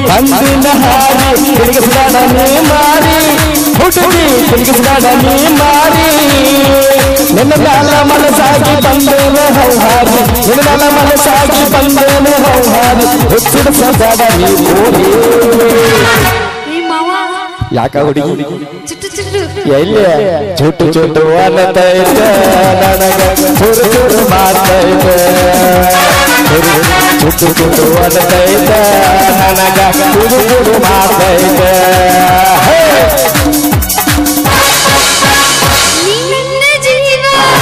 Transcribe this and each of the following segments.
ಬಂದಿನ ಹಾರಿ ತಿರುಗಿಸ್ಬೇಡ ನೀ ಮಾರಿ ಹುಡುಗಿ ತಿರುಗಿಸ್ಬೇಡ ನೀ ಮಾರಿ ನಿನ್ನ ಮ್ಯಾಲ ಮನಸ್ಸಾಗಿ ಬಂದೇನೆ ಹೌಹಾರಿ ನಿನ್ನ ಮ್ಯಾಲ ಮನಸ್ಸಾಗಿ ಬಂದೇನೆ ಹೌಹಾರಿ ಹುಚ್ಚಿಡಿಸಬೇಡ ನೀ ಓಡಿ ಈ ಮಾವ ಯಾಕ ಹುಡುಗಿ ಚುಟ್ಟು ಚುಟ್ಟು ಎಲ್ಲಿ ಚುಟ್ಟು ಚುಟ್ಟು ಅನ್ನತೈತೆ ನನಗ ಚುರು ಚುರು ಮಾಡ್ತೈತೆ ಚುಟ್ಟು ಚುಟ್ಟು ಅನ್ನತೈತೆ ನನಗ ಚುರು ಚುರು ಮಾಡ್ತೈತೆ ಹೇ! ನೀ ನನ್ನ ಜೀವ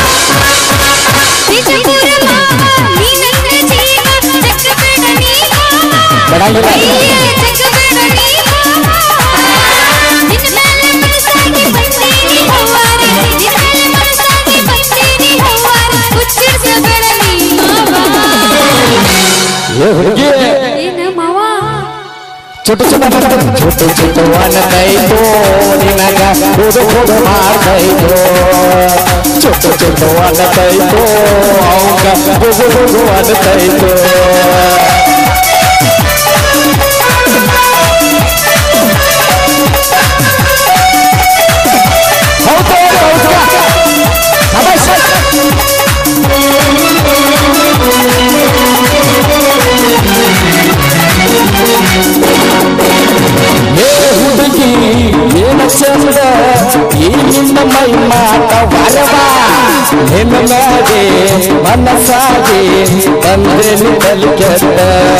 ನಿಜಪುರ ಮಾವ ನೀ ನನ್ನ ಜೀವ ಚಕ್ಕಬೇಡ ನೀ ಬರಂಗಿಲ್ಲ. ಅಯ್ಯ, ಚಕ್ಕಬೇಡ ನೀ ನಿನ್ನ ಮೇಲೆ ಮನಸ್ಸಾಗಿ ಬಂದೀನಿ ಹವ್ವಾರ ನಿನ್ನ ಮೇಲೆ ಮನಸ್ಸಾಗಿ ಬಂದೀನಿ ಹವ್ವಾರ ಹುಚ್ಚಿಡಿಸಬೇಡ ನೀ ಮಾವ ಏ ಹುಡುಗಿ ಏನ ಮಾವ ಚುಟ್ಟು ಚುಟ್ಟು ಅನ್ನತೈತೆ. ಚುಟ್ಟು ಚುಟ್ಟು ಅನ್ನತೈತು ನಿನಗ ಹುಡು ಹುಡು ಮಾಡ್ತೈತು ಚುಟ್ಟು ಚುಟ್ಟು ಅನ್ನತೈತು ಅವಂಗ ಹುಡು ಹುಡು ಅನ್ನತೈತು ಹೌದು ಹೌದು ಶಬಾಷ್. ಏ ಹುಡುಗಿ ಏನ ಚಂದ ಈ ನಿನ್ನ ಮೈ ಮಾತ ವರವ ನಿನ್ನ ಮ್ಯಾಗೆ ಮನಸ್ಸಾಗಿ ಬಂದ್ರೆ ನಿಂತಲಿ ಕೆಟ್ಟ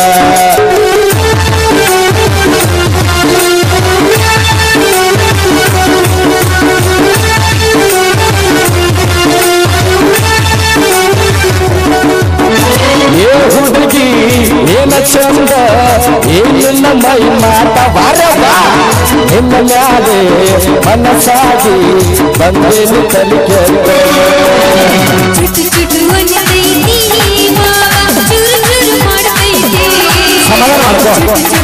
ಏ ಹುಡುಗಿ ಏನ ಚಂದ ಈ ನಿನ್ನ ಮೈ ಮಾತ ವರವ ನಿನ್ನ ಮ್ಯಾಲೆ ಮನಸ್ಸಾಗಿ ಬಂದ್ರೆ ನಿಂತಲಿ ಕೆಟ್ಟ ಚುಟ್ಟು ಚುಟ್ಟು ಅನ್ನತೈತಿ ಮಾವ ಚುರು ಚುರು ಮಾಡ್ತೈತಿ ಸಮಾಧಾನ ಮಾಡ್ಕೋ.